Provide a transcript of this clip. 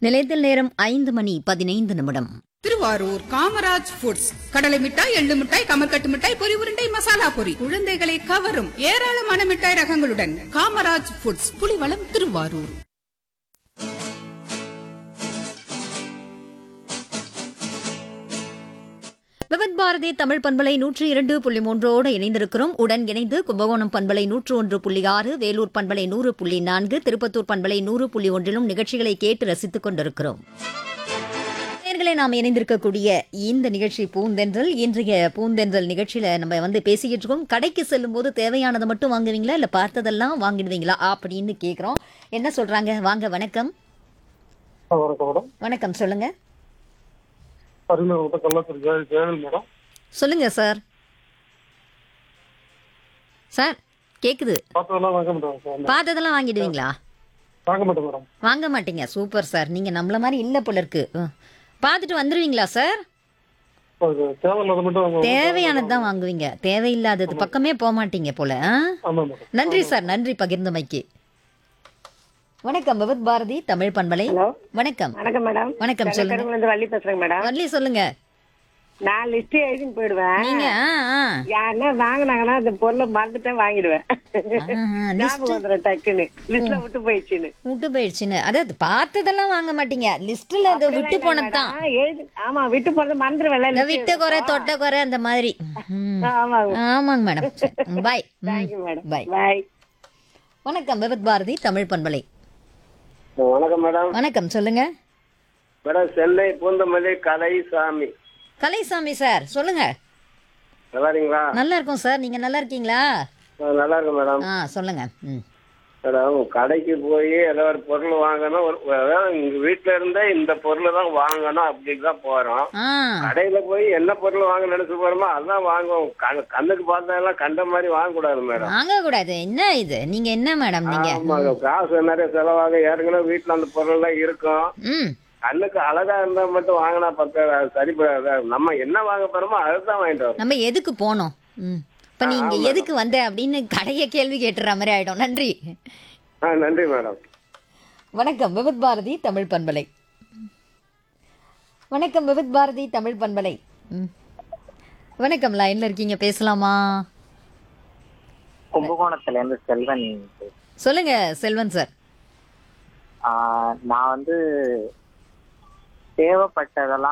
நிலையத்தில் நேரம் ஐந்து மணி பதினைந்து நிமிடம் திருவாரூர் காமராஜ் ஃபுட்ஸ் கடலை மிட்டாய் எள்ளு மிட்டாய் கமர்கட்டு மிட்டாய் பொரி உருண்டை மசாலா பொரி குழந்தைகளை கவரும் ஏராளமான மிட்டாய் ரகங்களுடன் காமராஜ் ஃபுட்ஸ் புலிவளம் திருவாரூர் விவத் பாரதி தமிழ் பண்பலை நூற்றி இரண்டு புள்ளி மூன்றோடு இணைந்திருக்கிறோம் உடன் இணைந்து கும்பகோணம் பண்பலை நூற்று ஒன்று புள்ளி ஆறு வேலூர் பண்பலை நூறு புள்ளி நான்கு திருப்பத்தூர் பண்பலை நூறு புள்ளி ஒன்றிலும் நிகழ்ச்சிகளை கேட்டு ரசித்துக் கொண்டிருக்கிறோம் நேயர்களே நாம் இணைந்திருக்கக்கூடிய இந்த நிகழ்ச்சி பூந்தென்றல் இன்றைய பூந்தென்றல் நிகழ்ச்சியில நம்ம வந்து பேசிக்கிட்டு இருக்கோம் கடைக்கு செல்லும் போது தேவையானதை மட்டும் வாங்குவீங்களா இல்ல பார்த்ததெல்லாம் வாங்கிடுவீங்களா அப்படின்னு கேக்குறோம் என்ன சொல்றாங்க வாங்க வணக்கம் ஆ, வணக்கம் மேடம் வணக்கம் சொல்லுங்க அரியலூர் மாவட்டம் கள்ளத்தூர் ஜெய ஜெயவேல் மேடம் சொல்லுங்க சார் சார் கேக்குது பார்த்ததெல்லாம் வாங்க மாட்டோம் சார் பார்த்ததெல்லாம் வாங்கிடுவீங்களா வாங்க மாட்டோம் மேடம் வாங்க மாட்டீங்க சூப்பர் சார் நீங்க நம்மள மாதிரி இல்ல போல இருக்கு ம். பார்த்துட்டு வந்துருவீங்களா சார் அது தேவையில்லாத மட்டும் வாங்க தேவையானது தான் வாங்குவீங்க தேவையில்லாதது பக்கமே போக மாட்டீங்க போல ஆ? ஆமா மேடம் நன்றி சார் நன்றி பகிர்ந்தமைக்கு வணக்கம் விவத் பாரதி தமிழ் பண்பலை ஹலோ வணக்கம் வணக்கம் மேடம் வணக்கம் சொல்லுங்க கருங்குல இருந்து வள்ளி பேசுறேங்க மேடம் வரலி சொல்லுங்க நான் லிஸ்ட் எழுதின்னு போயிடுவேன் நீங்க ஆ, ஆ. யாருன்னா வாங்கினாங்கன்னா அந்த பொருளை மறந்துட்டேன் வாங்கிடுவேன் ஆஹா, list ஞாபகம் வந்துடும் டக்குன்னு லிஸ்ட்ல விட்டு போயிடுச்சுன்னு விட்டு போயிடுச்சுன்னு அதாவது பார்த்ததெல்லாம் வாங்க மாட்டீங்க லிஸ்ட்ல அது விட்டு போனதுதான் ஆ, எழுதி ஆமா விட்டு போறது மறந்துடுவேன் இந்த விட்ட குறை தொட்ட குறை அந்த மாதிரி ம். ஆமாங்க ஆமாங்க madam bye thank you madam bye bye வணக்கம் விவத் பாரதி தமிழ் பண்பலை வணக்கம் மேடம் வணக்கம் சொல்லுங்க மேடம் சென்னை பூந்தமல்லி கலைசாமி கலைசாமி சார் சொல்லுங்க நல்லா இருக்கீங்களா நல்லா இருக்கும் சார் நீங்க நல்லா இருக்கீங்களா ஆ, நல்லா இருக்கு மேடம் ஆ சொல்லுங்க ம் மேடம் கடைக்கு போய் ஏதோ ஒரு பொருள் வாங்கணும் ஒரு அதாவது எங்க வீட்டுல இருந்தே இந்த பொருள் தான் வாங்கணும் அப்படின்னு தான் போறோம் ஆ கடையில போய் என்ன பொருள் வாங்க நினைச்சு போறோமோ அதான் வாங்குவோம் கண்- கண்ணுக்கு பார்த்ததெல்லாம் கண்ட மாதிரி வாங்கக்கூடாது மேடம் வாங்க கூடாது என்ன இது நீங்க என்ன மேடம் நீங்க ஆமாங்க காசு நிறைய செலவாக ஏற்கனவே வீட்டுல அந்த பொருள் எல்லாம் இருக்கும் ம் கண்ணுக்கு அழகா இருந்தா மட்டும் வாங்கினா பத்தாது அது சரிப்படாது நம்ம என்ன வாங்க போறோமோ அதுதான் வாங்கிட்டு வரோம் நம்ம எதுக்கு போனோம் ம் இப்ப நீங்க எதுக்கு வந்த அப்படின்னு கடைய கேள்வி கேட்டுற மாதிரி ஆயிடும் நன்றி ஆ நன்றி மேடம் வணக்கம் விவித் பாரதி தமிழ் பண்பலை வணக்கம் விவித் பாரதி தமிழ் பண்பலை ம். வணக்கம் லைன்ல இருக்கீங்க பேசலாமா கும்பகோணத்துல இருந்து செல்வன் சொல்லுங்க செல்வன் சார் ஆஹ் நான் வந்து தேவைப்பட்டதெல்லாம்